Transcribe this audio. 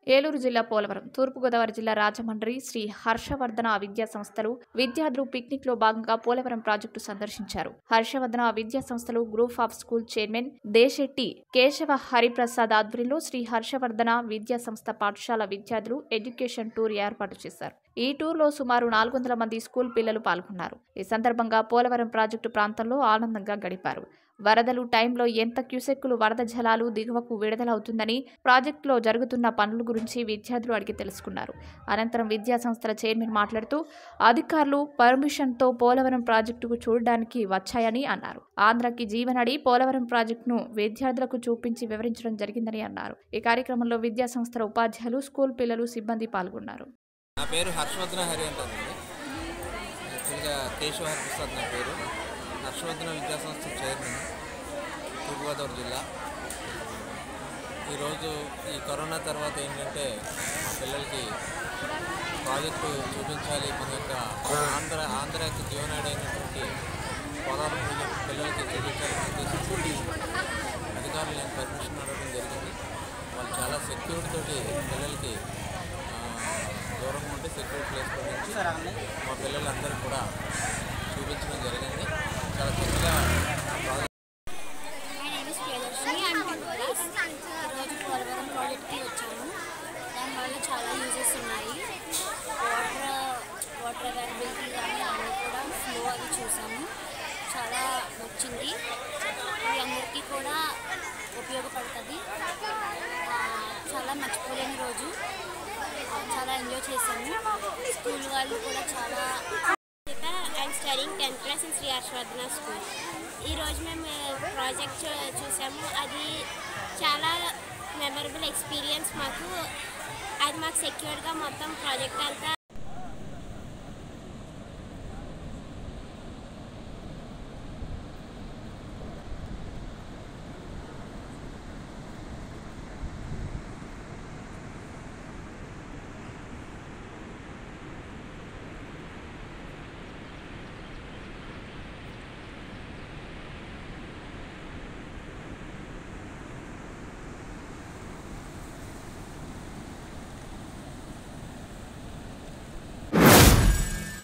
ఏలూరు జిల్లా పోలవరం తూర్పుగోదావరి జిల్లా రాజమండ్రి శ్రీ హర్షవర్ధన విద్యా సంస్థలు విద్యార్థులు పిక్నిక్ లో భాగంగా పోలవరం ప్రాజెక్టు సందర్శించారు హర్షవర్ధన విద్యా సంస్థలు group of school chairman Desetti Kesava Hariprasad ఆధ్వర్యంలో శ్రీ హర్షవర్ధన విద్యా సంస్థ పాఠశాల విద్యార్థులు ఎడ్యుకేషన్ టూర్ ఏర్పాటు చేశారు ఈ టూర్లో సుమారు నాలుగు వందల మంది స్కూల్ పిల్లలు పాల్గొన్నారు ఈ సందర్భంగా పోలవరం ప్రాజెక్టు ప్రాంతంలో ఆనందంగా గడిపారు వరదలు టైంలో ఎంత క్యూసెక్కులు వరద జలాలు దిగువకు విడుదలవుతుందని ప్రాజెక్టులో జరుగుతున్న పనుల గురించి విద్యార్థులు అడిగి తెలుసుకున్నారు అనంతరం విద్యా సంస్థల చైర్మన్ మాట్లాడుతూ అధికారులు పర్మిషన్తో పోలవరం ప్రాజెక్టుకు చూడడానికి వచ్చాయని అన్నారు ఆంధ్రకి జీవనడి పోలవరం ప్రాజెక్టును విద్యార్థులకు చూపించి వివరించడం జరిగిందని అన్నారు ఈ కార్యక్రమంలో విద్యా సంస్థల ఉపాధ్యాయులు స్కూల్ పిల్లలు సిబ్బంది పాల్గొన్నారు నా పేరు హర్షవర్ధన హరి అంటారండి యాక్చువల్గా కేశవ హరిప్రసాద్ నా పేరు హర్షవర్ధన విద్యా సంస్థ చైర్మన్ తూర్పుగోదావరి జిల్లా ఈరోజు ఈ కరోనా తర్వాత ఏంటంటే మా పిల్లలకి ప్రాజెక్టు చూపించాలి మన యొక్క ఆంధ్ర ఆంధ్ర యొక్క జీవనాడి అయినటువంటి పోలవరం ప్రాజెక్టు పిల్లలకి చూపించాలని ఉద్దేశంతో అధికారులు నేను పర్మిషన్ అడగడం జరిగింది వాళ్ళు చాలా సెక్యూరిటీ తోటి పిల్లలకి ఆ, దూరంగా ఉంటే సెక్యూరిటీ ప్లేస్ నుంచి మా పిల్లలందరూ కూడా చూపించడం జరిగింది చాలా చక్కగా project my name is Priyadarshini I'm tenth class ఈరోజు పోలవరం ప్రాజెక్ట్కి వచ్చాము దానివల్ల చాలా యూజెస్ ఉన్నాయి వాటర్ వాటర్ అవైలబిలిటీ కానీ అన్నీ కూడా ఫ్లో అది చూసాము చాలా నచ్చింది ఇది అందరికీ కూడా ఉపయోగపడుతుంది ఆ, చాలా మర్చిపోలేని రోజు ఆ, చాలా ఎంజాయ్ చేశాము స్కూల్ వాళ్ళు కూడా చాలా and studying tenth class in Sri Harshavardhana school ఈరోజు మేము ప్రాజెక్ట్ చూ- చూసాము అది చాలా మెమరబుల్ ఎక్స్పీరియన్స్ మాకు అది మాకు సెక్యూర్గా మొత్తం ప్రాజెక్ట్ అంతా